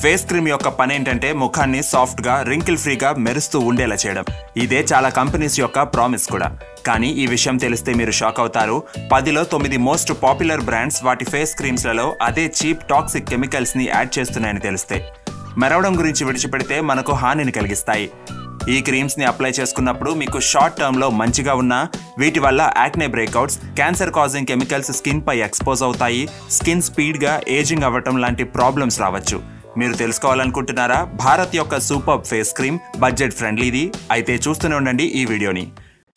face cream యొక్క పని ఏంటంటే ముఖాన్ని సాఫ్ట్గా రింకిల్ ఫ్రీగా మెరుస్తూ ఉండేలా చేయడం ఇదే చాలా కంపెనీస్ యొక్క ప్రామిస్ కూడా కానీ ఈ విషయం తెలిస్తే మీరు షాక్ అవుతారు పదిలో తొమ్మిది మోస్ట్ పాపులర్ బ్రాండ్స్ వాటి ఫేస్ క్రీమ్స్లలో అదే చీప్ టాక్సిక్ కెమికల్స్ని యాడ్ చేస్తున్నాయని తెలిస్తే మెరవడం గురించి విడిచిపెడితే మనకు హానిని కలిగిస్తాయి ఈ క్రీమ్స్ ని అప్లై చేసుకున్నప్పుడు మీకు షార్ట్ టర్మ్ లో మంచిగా ఉన్నా వీటి వల్ల acne breakouts cancer causing chemicals skin పై ఎక్స్పోజ్ అవుతాయి స్కిన్ స్పీడ్ గా ఏజింగ్ అవ్వటం లాంటి ప్రాబ్లమ్స్ రావచ్చు మీరు తెలుసుకోవాలనుకుంటున్నారా భారత్ యొక్క సూపర్ ఫేస్ క్రీమ్ బడ్జెట్ ఫ్రెండ్లీది అయితే చూస్తూనే ఉండండి ఈ వీడియోని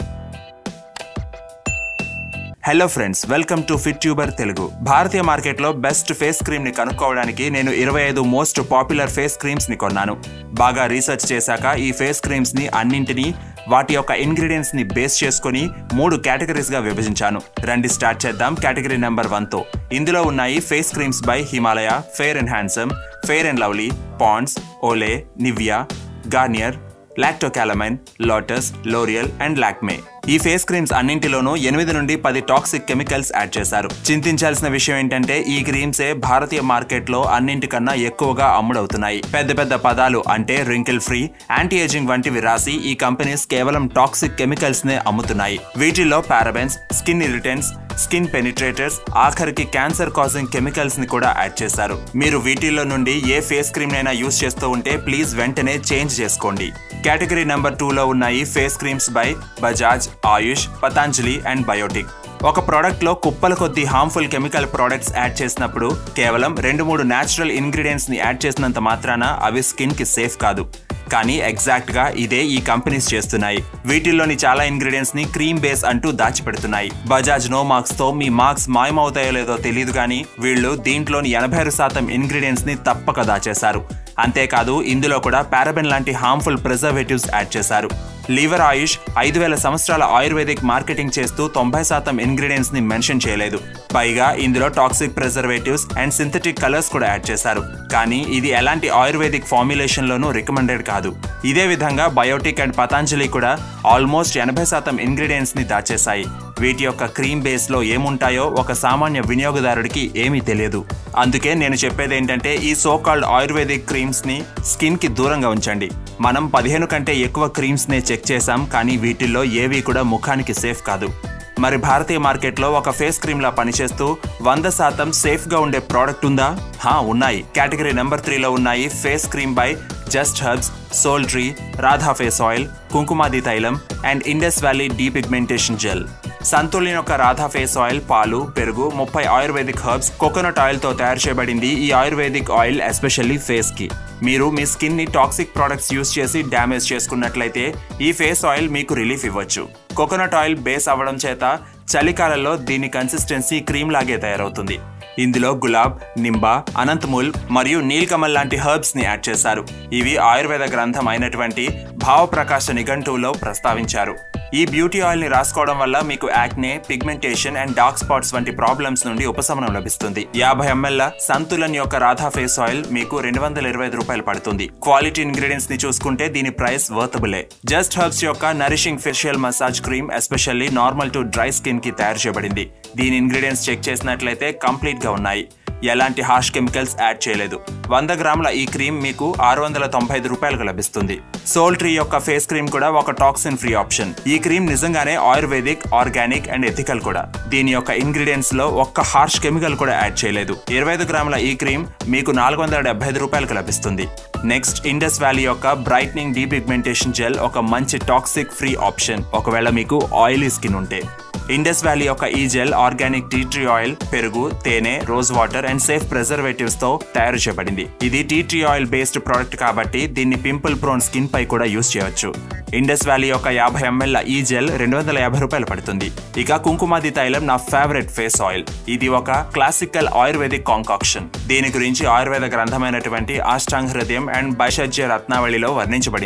hello friends welcome to FitTuber Telugu భారతీయ మార్కెట్లో బెస్ట్ ఫేస్ క్రీమ్ ని కనుక్కోవడానికి నేను ఇరవై ఐదు మోస్ట్ పాపులర్ ఫేస్ క్రీమ్స్ ని కొన్నాను బాగా రీసెర్చ్ చేశాక ఈ ఫేస్ క్రీమ్స్ ని అన్నింటినీ వాటి యొక్క ఇంగ్రీడియంట్స్ ని బేస్ చేసుకుని మూడు కేటగిరీస్ గా విభజించాను రండి స్టార్ట్ చేద్దాం కేటగిరీ నెంబర్ వన్ తో ఇందులో ఉన్నాయి face creams by Himalaya Fair and Handsome Fair and Lovely Pond's Olay Nivea Garnier Lacto Calamine Lotus L'Oreal and Lakme ఈ ఫేస్ క్రీమ్స్ అన్నింటిలోనూ ఎనిమిది నుండి పది టాక్సిక్ కెమికల్స్ యాడ్ చేశారు చింతించాల్సిన విషయం ఏంటంటే ఈ క్రీమ్సే భారతీయ మార్కెట్లో అన్నింటికన్నా ఎక్కువగా అమ్ముడవుతున్నాయి పెద్ద పెద్ద పదాలు అంటే రింకిల్ ఫ్రీ యాంటీ ఏజింగ్ వంటివి రాసి ఈ కంపెనీస్ కేవలం టాక్సిక్ కెమికల్స్ నే అమ్ముతున్నాయి వీటిల్లో parabens skin irritants skin penetrators ఆఖరికి క్యాన్సర్ కాజింగ్ కెమికల్స్ ని కూడా యాడ్ చేశారు మీరు వీటిల్లో నుండి ఏ ఫేస్ క్రీమ్ నైనా యూస్ చేస్తూ ఉంటే ప్లీజ్ వెంటనే చేంజ్ చేసుకోండి కేటగిరీ నెంబర్ టూలో ఉన్నాయి face creams by Bajaj Ayush Patanjali and Biotique ఒక ప్రోడక్ట్ లో కుప్పల కొద్ది హార్మ్ఫుల్ కెమికల్ ప్రోడక్ట్స్ యాడ్ చేసినప్పుడు కేవలం రెండు మూడు న్యాచురల్ ఇంగ్రీడియంట్స్ ని యాడ్ చేసినంత మాత్రాన అవి స్కిన్ కి సేఫ్ కాదు కానీ ఎగ్జాక్ట్ గా ఇదే ఈ కంపెనీస్ చేస్తున్నాయి వీటిల్లోని చాలా ఇంగ్రీడియంట్స్ ని క్రీమ్ బేస్ అంటూ దాచిపెడుతున్నాయి బజాజ్ నో మార్క్స్ తో మీ మార్క్స్ మాయమవుతాయో లేదో తెలియదు కానీ వీళ్ళు దీంట్లోని ఎనభై ఆరు శాతం ఇంగ్రీడియంట్స్ ని తప్పక దాచేశారు అంతేకాదు ఇందులో కూడా పారాబెన్ లాంటి హార్మ్ఫుల్ ప్రిజర్వేటివ్స్ యాడ్ చేశారు లీవర్ ఆయుష్ ఐదు వేల సంవత్సరాల ఆయుర్వేదిక్ మార్కెటింగ్ చేస్తూ తొంభై శాతం ఇంగ్రీడియంట్స్ ని మెన్షన్ చేయలేదు పైగా ఇందులో toxic preservatives and synthetic colours కూడా యాడ్ చేశారు కానీ ఇది ఎలాంటి ఆయుర్వేదిక్ ఫార్ములేషన్ లోనూ రికమెండెడ్ కాదు ఇదే విధంగా బయోటిక్ అండ్ పతాంజలి కూడా ఆల్మోస్ట్ ఎనభై శాతం ఇంగ్రీడియంట్స్ ని దాచేశాయి వీటి యొక్క క్రీమ్ బేస్ లో ఏముంటాయో ఒక సామాన్య వినియోగదారుడికి ఏమీ తెలియదు అందుకే నేను చెప్పేది ఏంటంటే ఈ సో కాల్డ్ ఆయుర్వేదిక్ క్రీమ్స్ ని స్కిన్ కి దూరంగా ఉంచండి మనం పదిహేను కంటే ఎక్కువ క్రీమ్స్ నే చెక్ చేశాం కానీ వీటిల్లో ఏవి కూడా ముఖానికి సేఫ్ కాదు మరి భారతీయ మార్కెట్లో ఒక ఫేస్ క్రీమ్ లా పనిచేస్తూ వంద శాతం సేఫ్ గా ఉండే ప్రోడక్ట్ ఉందా హా ఉన్నాయి కేటగిరీ నెంబర్ త్రీలో ఉన్నాయి face cream by Just Herbs Soultree Radha face oil Kumkumadi tailam and Indus Valley depigmentation gel సంతులిన్ యొక్క రాధా ఫేస్ ఆయిల్ పాలు పెరుగు ముప్పై ఆయుర్వేదిక్ హర్బ్స్ కోకోనట్ ఆయిల్ తో తయారు చేయబడింది ఈ ఆయుర్వేదిక్ ఆయిల్ ఎస్పెషల్లీ ఫేస్ కి మీరు మీ స్కిన్ ని టాక్సిక్ ప్రొడక్ట్స్ యూస్ చేసి డ్యామేజ్ చేసుకున్నట్లయితే ఈ ఫేస్ ఆయిల్ మీకు రిలీఫ్ ఇవ్వచ్చు కోకోనట్ ఆయిల్ బేస్ అవ్వడం చేత చలికాలంలో దీని కన్సిస్టెన్సీ క్రీమ్ లాగే తయారవుతుంది ఇందులో గులాబ్ నింబా అనంతమూల్ మరియు నీల్కమల్ లాంటి హర్బ్స్ ని యాడ్ చేశారు ఇవి ఆయుర్వేద గ్రంథం అయినటువంటి భావప్రకాశ నిఘంటువులో ప్రస్తావించారు ఈ బ్యూటీ ఆయిల్ ని రాసుకోవడం వల్ల మీకు acne pigmentation and dark spots వంటి ప్రాబ్లమ్స్ నుండి ఉపశమనం లభిస్తుంది యాభై ఎంఎల్ సంతులన్ యొక్క రాధా ఫేస్ ఆయిల్ మీకు రెండు వందల ఇరవై ఐదు రూపాయలు పడుతుంది క్వాలిటీ ఇంగ్రీడియంట్స్ ని చూసుకుంటే దీని ప్రైస్ వర్తబులే జస్ట్ హర్బ్స్ యొక్క nourishing facial massage cream especially normal to dry skin కి తయారు చేయబడింది దీని ఇంగ్రీడియంట్స్ చెక్ చేసినట్లయితే కంప్లీట్ గా ఉన్నాయి ఎలాంటి హార్ష్ కెమికల్స్ యాడ్ చేయలేదు వంద గ్రాముల ఈ క్రీమ్ మీకు ఆరు వందల తొంభై ఐదు రూపాయలకు లభిస్తుంది సోల్ ట్రీ యొక్క ఫేస్ క్రీమ్ కూడా ఒక టాక్సిన్ ఫ్రీ ఆప్షన్ ఈ క్రీమ్ నిజంగానే ఆయుర్వేదిక్ ఆర్గానిక్ అండ్ ఎథికల్ కూడా దీని యొక్క ఇంగ్రీడియంట్స్ లో ఒక్క హార్ష్ కెమికల్ కూడా యాడ్ చేయలేదు ఇరవై ఐదు గ్రాముల ఈ క్రీమ్ మీకు నాలుగు వందల డెబ్బై ఐదు రూపాయలకు లభిస్తుంది నెక్స్ట్ ఇండస్ వ్యాలీ యొక్క బ్రైట్నింగ్ డీపిగ్మెంటేషన్ జెల్ ఒక మంచి టాక్సిక్ ఫ్రీ ఆప్షన్ ఒకవేళ మీకు ఆయిలీ స్కిన్ ఉంటే ఇండస్ వ్యాలీ యొక్క ఈ gel organic tea tree oil పెరుగు తేనె rose water and safe preservatives తో తయారు చేయబడింది ఇది tea tree oil based product కాబట్టి దీన్ని పింపుల్ ప్రోన్ స్కిన్ పై కూడా యూస్ చేయవచ్చు ఇండస్ వ్యాలీ యొక్క యాభై ఎంఎల్ ఈ జెల్ రెండు వందల యాభై రూపాయలు పడుతుంది ఇక కుంకుమాది తైలం నా ఫేవరెట్ ఫేస్ ఆయిల్ ఇది ఒక క్లాసికల్ ఆయుర్వేదిక్ కాంకాక్షన్ దీని గురించి ఆయుర్వేద గ్రంథమైనటువంటి అష్టాంగ్ హృదయం అండ్ బైషజ్య రత్నావళిలో వర్ణించబడింది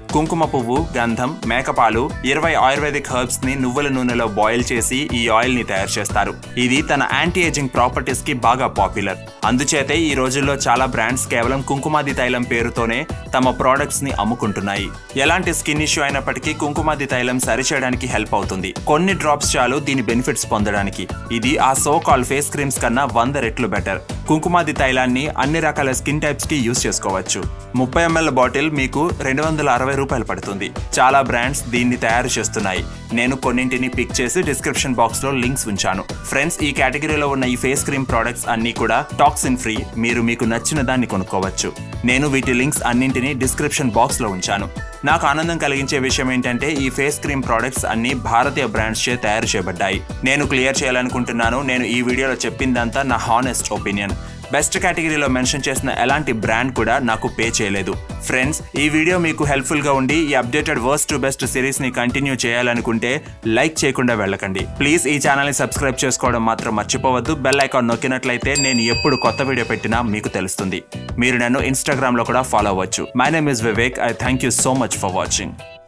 కుంకుమ పువ్వు గంధం మేకపాలు ఇరవై ఆయుర్వేదిక్ హెర్బ్స్ ని నువ్వుల నూనెలో బాయిల్ చేసి ఈ ఆయిల్ ని తయారు చేస్తారు ఇది తన యాంటీ ఏజింగ్ ప్రాపర్టీస్ కి బాగా పాపులర్ అందుచేతే ఈ రోజుల్లో చాలా బ్రాండ్స్ కేవలం కుంకుమాది తైలం పేరుతోనే తమ ప్రోడక్ట్స్ ని అమ్ముకుంటున్నాయి ఎలాంటి స్కిన్ ఇష్యూ అయినప్పటికీ కుంకుమాది తైలం సరిచేయడానికి హెల్ప్ అవుతుంది కొన్ని డ్రాప్స్ చాలు దీని బెనిఫిట్స్ పొందడానికి ఇది ఆ సో కాల్ ఫేస్ క్రీమ్స్ కన్నా వంద రెట్లు బెటర్ కుంకుమాది తైలాన్ని అన్ని రకాల స్కిన్ టైప్స్ కి యూస్ చేసుకోవచ్చు ముప్పై ఎంఎల్ బాటిల్ మీకు రెండు వందల అరవై రూపాయలు పడుతుంది చాలా బ్రాండ్స్ దీన్ని తయారు చేస్తున్నాయి నేను కొన్నింటిని పిక్ చేసి డిస్క్రిప్షన్ బాక్స్ లో లింక్స్ ఉంచాను ఫ్రెండ్స్ ఈ కేటగిరీలో ఉన్న ఈ ఫేస్ క్రీమ్ ప్రోడక్ట్స్ అన్ని కూడా టాక్సిన్ ఫ్రీ మీరు మీకు నచ్చిన దాన్ని కొనుక్కోవచ్చు నేను వీటి లింక్స్ అన్నింటినీ డిస్క్రిప్షన్ బాక్స్ లో ఉంచాను నాకు ఆనందం కలిగించే విషయం ఏంటంటే ఈ ఫేస్ క్రీమ్ ప్రోడక్ట్స్ అన్ని భారతీయ బ్రాండ్స్ చే తయారు చేయబడ్డాయి నేను క్లియర్ చేయాలనుకుంటున్నాను నేను ఈ వీడియోలో చెప్పిందంతా నా హానెస్ట్ ఒపీనియన్ బెస్ట్ కేటగిరీలో మెన్షన్ చేసిన ఎలాంటి బ్రాండ్ కూడా నాకు పే చేయలేదు ఫ్రెండ్స్ ఈ వీడియో మీకు హెల్ప్ఫుల్గా ఉండి ఈ అప్డేటెడ్ వర్స్ట్ టు బెస్ట్ సిరీస్ని కంటిన్యూ చేయాలనుకుంటే లైక్ చేయకుండా వెళ్ళకండి ప్లీజ్ ఈ ఛానల్ని సబ్స్క్రైబ్ చేసుకోవడం మాత్రం మర్చిపోవద్దు బెల్ ఐకాన్ నొక్కినట్లయితే నేను ఎప్పుడు కొత్త వీడియో పెట్టినా మీకు తెలుస్తుంది మీరు నన్ను ఇన్స్టాగ్రామ్లో కూడా ఫాలో అవ్వచ్చు my name is Vivek I thank you so much for watching